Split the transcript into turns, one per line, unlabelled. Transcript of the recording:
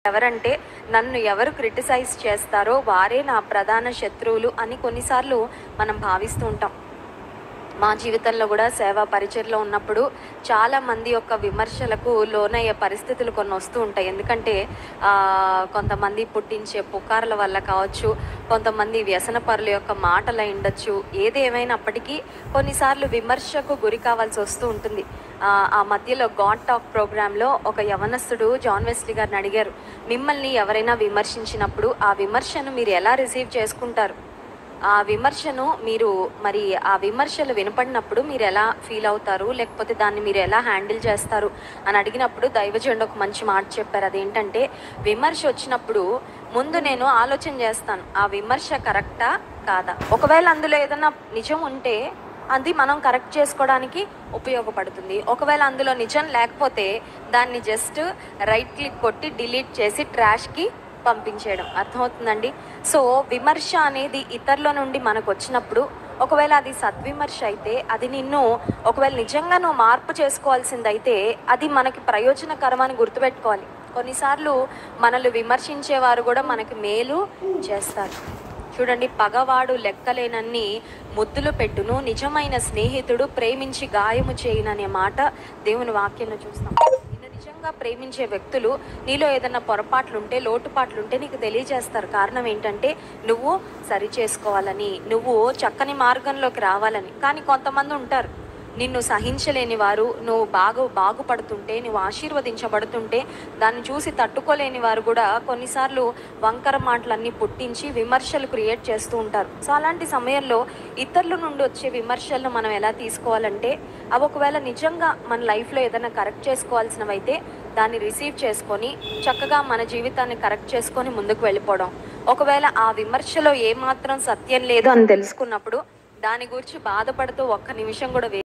ఎవరంటే నన్ను ఎవరు క్రిటిసైజ్ చేస్తారో వారే నా ప్రధాన శత్రువులు అని కొన్నిసార్లు మనం భావిస్తూ ఉంటాం మా జీవితంలో కూడా సేవా పరిచయలో ఉన్నప్పుడు చాలా మంది యొక్క విమర్శలకు లోనయ్యే పరిస్థితులు కొన్ని వస్తూ ఉంటాయి ఎందుకంటే ఆ, కొంతమంది పుట్టించే పుకార్ల వల్ల కావచ్చు కొంతమంది వ్యసన పరుల యొక్క మాటలు అయి ఉండొచ్చు ఏది ఏమైనప్పటికీ కొన్నిసార్లు విమర్శకు గురి కావాల్సి వస్తూ ఉంటుంది ఆ, ఆ మధ్యలో గాడ్ టాక్ ప్రోగ్రాంలో ఒక యవనస్తుడు జాన్ వెస్లీ గారిని అడిగారు మిమ్మల్ని ఎవరైనా విమర్శించినప్పుడు ఆ విమర్శను మీరు ఎలా రిసీవ్ చేసుకుంటారు ఆ విమర్శను మీరు మరి ఆ విమర్శలు వినపడినప్పుడు మీరు ఎలా ఫీల్ అవుతారు లేకపోతే దాన్ని మీరు ఎలా హ్యాండిల్ చేస్తారు అని అడిగినప్పుడు దైవజనుడు ఒక మంచి మాట చెప్పారు అదేంటంటే విమర్శ వచ్చినప్పుడు ముందు నేను ఆలోచన చేస్తాను ఆ విమర్శ కరెక్టా కాదా ఒకవేళ అందులో ఏదైనా నిజం ఉంటే అది మనం కరెక్ట్ చేసుకోవడానికి ఉపయోగపడుతుంది ఒకవేళ అందులో నిజం లేకపోతే దాన్ని జస్ట్ రైట్ క్లిక్ కొట్టి డిలీట్ చేసి ట్రాష్కి పంపించేయడం అర్థమవుతుందండి సో విమర్శ అనేది ఇతరుల నుండి మనకు వచ్చినప్పుడు ఒకవేళ అది సద్విమర్శ అయితే అది నిన్ను ఒకవేళ నిజంగా నువ్వు మార్పు చేసుకోవాల్సిందైతే అది మనకి ప్రయోజనకరమని గుర్తుపెట్టుకోవాలి కొన్నిసార్లు మనల్ని విమర్శించేవారు కూడా మనకి మేలు చేస్తారు చూడండి పగవాడు లెక్కలేనన్ని ముద్దులు పెట్టును నిజమైన స్నేహితుడు ప్రేమించి గాయము చేయననే మాట దేవుని వాక్యంలో చూస్తాం నిన్ను నిజంగా ప్రేమించే వ్యక్తులు నీలో ఏదైనా పొరపాట్లుంటే లోటుపాట్లుంటే నీకు తెలియజేస్తారు కారణం ఏంటంటే నువ్వు సరి చేసుకోవాలని నువ్వు చక్కని మార్గంలోకి రావాలని కానీ కొంతమంది ఉంటారు నిన్ను సహించలేని వారు నువ్వు బాగు బాగుపడుతుంటే నువ్వు ఆశీర్వదించబడుతుంటే దాన్ని చూసి తట్టుకోలేని వారు కూడా కొన్నిసార్లు వంకర మాటలన్నీ పుట్టించి విమర్శలు క్రియేట్ చేస్తూ ఉంటారు సో అలాంటి సమయంలో ఇతరుల నుండి వచ్చే విమర్శలను మనం ఎలా తీసుకోవాలంటే అవి ఒకవేళ నిజంగా మన లైఫ్లో ఏదైనా కరెక్ట్ చేసుకోవాల్సినవైతే దాన్ని రిసీవ్ చేసుకొని చక్కగా మన జీవితాన్ని కరెక్ట్ చేసుకొని ముందుకు వెళ్ళిపోవడం ఒకవేళ ఆ విమర్శలో ఏమాత్రం సత్యం లేదు అని తెలుసుకున్నప్పుడు దాని గురించి బాధపడుతూ ఒక్క నిమిషం కూడా వే-